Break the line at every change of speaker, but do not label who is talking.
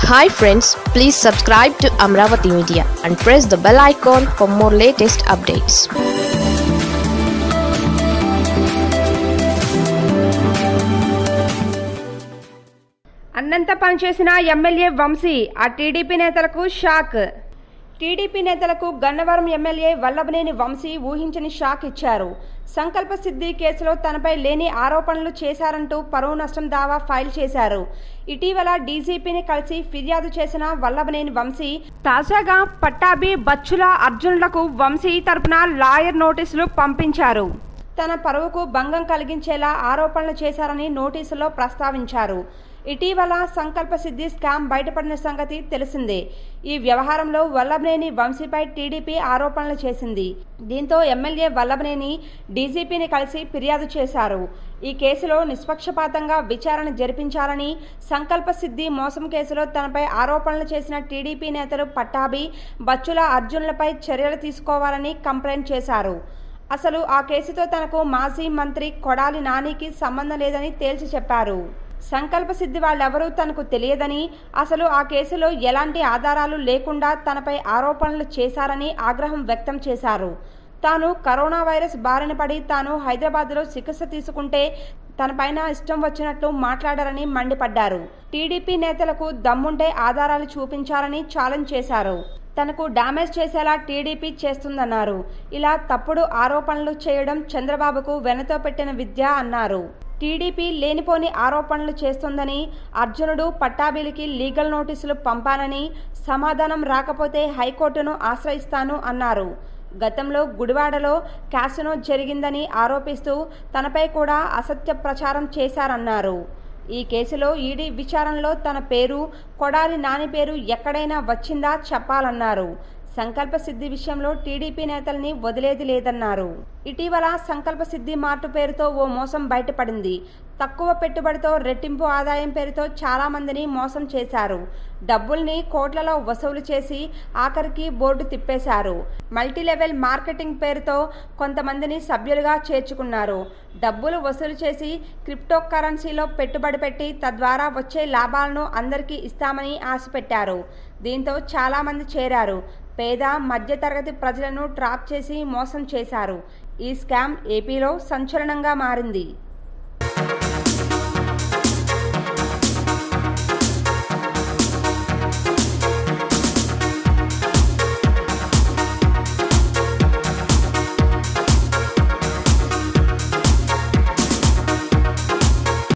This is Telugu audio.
hi friends please subscribe to Amaravati media and press the bell icon for more latest updates
అన్నంత పనిచేసిన ఎమ్మెల్యే వంశీ ఆ టీడీపీ నేతలకు షాక్ టీడీపీ నేతలకు గన్నవరం ఎమ్మెల్యే వల్లభనేని వంశీ ఊహించని షాక్ ఇచ్చారు సంకల్ప సిద్ధి కేసులో తనపై లేని ఆరోపణలు చేశారంటూ పరువు నష్టం దావా ఫైల్ చేశారు ఇటీవల డీజీపీని కలిసి ఫిర్యాదు చేసిన వల్లభనేని వంశీ తాజాగా పట్టాభి బచ్చుల అర్జునులకు వంశీ తరపున లాయర్ నోటీసులు పంపించారు తన పరువుకు భంగం కలిగించేలా ఆరోపణలు చేశారని నోటీసులో ప్రస్తావించారు ఇటీవల సంకల్ప సిద్ధి స్కామ్ బయటపడిన సంగతి తెలిసిందే ఈ వ్యవహారంలో వల్లభనేని వంశీపై టీడీపీ ఆరోపణలు చేసింది దీంతో ఎమ్మెల్యే వల్లభనేని డీజీపీని కలిసి ఫిర్యాదు చేశారు ఈ కేసులో నిష్పక్షపాతంగా విచారణ జరిపించాలని సంకల్ప సిద్ధి మోసం కేసులో తనపై ఆరోపణలు చేసిన టీడీపీ నేతలు పట్టాభి బచ్చుల అర్జునులపై చర్యలు తీసుకోవాలని కంప్లైంట్ చేశారు అసలు ఆ కేసుతో తనకు మాజీ మంత్రి కొడాలి నానికి సంబంధం లేదని తేల్చి చెప్పారు సంకల్ప సిద్ధి వాళ్ళెవరూ తనకు తెలియదని అసలు ఆ కేసులో ఎలాంటి ఆధారాలు లేకుండా తనపై ఆరోపణలు చేశారని ఆగ్రహం వ్యక్తం చేశారు తాను కరోనా వైరస్ బారిన పడి తాను హైదరాబాద్లో చికిత్స తీసుకుంటే తనపైన ఇష్టం వచ్చినట్లు మాట్లాడారని మండిపడ్డారు టీడీపీ నేతలకు దమ్ముంటే ఆధారాలు చూపించాలని ఛాలెంజ్ చేశారు తనకు డామేజ్ చేసేలా టీడీపీ చేస్తుందన్నారు ఇలా తప్పుడు ఆరోపణలు చేయడం చంద్రబాబుకు వెనతో పెట్టిన విద్య అన్నారు టీడీపీ లేనిపోని ఆరోపణలు చేస్తుందని అర్జునుడు పట్టాభిలికి లీగల్ నోటీసులు పంపానని సమాధానం రాకపోతే హైకోర్టును ఆశ్రయిస్తాను అన్నారు గతంలో గుడివాడలో క్యాసినో జరిగిందని ఆరోపిస్తూ తనపై కూడా అసత్య ప్రచారం చేశారన్నారు ఈ కేసులో ఈడీ విచారణలో తన పేరు కొడాలి నాని పేరు ఎక్కడైనా వచ్చిందా చెప్పాలన్నారు సంకల్ప సిద్ధి విషయంలో టీడీపీ నేతల్ని వదిలేది లేదన్నారు ఇటీవల సంకల్ప సిద్ధి మార్టు పేరుతో ఓ మోసం బయటపడింది తక్కువ పెట్టుబడితో రెట్టింపు ఆదాయం పేరుతో చాలా మందిని మోసం చేశారు డబ్బుల్ని కోట్లలో వసూలు చేసి ఆఖరికి బోర్డు తిప్పేశారు మల్టీ లెవెల్ మార్కెటింగ్ పేరుతో కొంతమందిని సభ్యులుగా చేర్చుకున్నారు డబ్బులు వసూలు చేసి క్రిప్టో కరెన్సీలో పెట్టుబడి పెట్టి తద్వారా వచ్చే లాభాలను అందరికీ ఇస్తామని ఆశపెట్టారు దీంతో చాలామంది చేరారు పేద మధ్యతరగతి ప్రజలను ట్రాప్ చేసి మోసం చేశారు ఈ స్కామ్ ఏపీలో సంచలనంగా మారింది